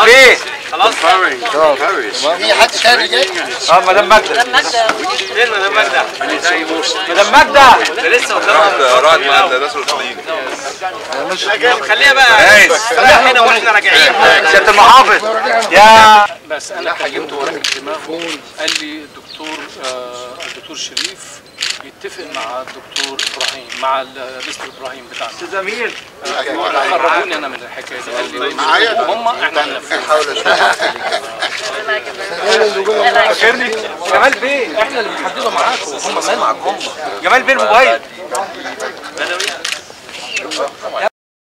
بيه خلاص في حد تاني جاي؟ اه مدام ماجدة فين مدام ماجدة؟ مدام ماجدة ده لسه قدامها رائد مع الناس الخليجي خليها بقى خليها هنا واحنا راجعين سيادة المحافظ يا بس انا كلمته ورا الاجتماع قال لي الدكتور آه الدكتور شريف يتفق مع الدكتور ابراهيم مع ال- مستر ابراهيم بتاعنا استاذ امير خرجوني انا من الحكايه دي قال لي معايا؟ هم احنا هننفذ حاول فاكرني جمال بيه احنا اللي بنحدده معاكم هم مالهم هم جمال بيه الموبايل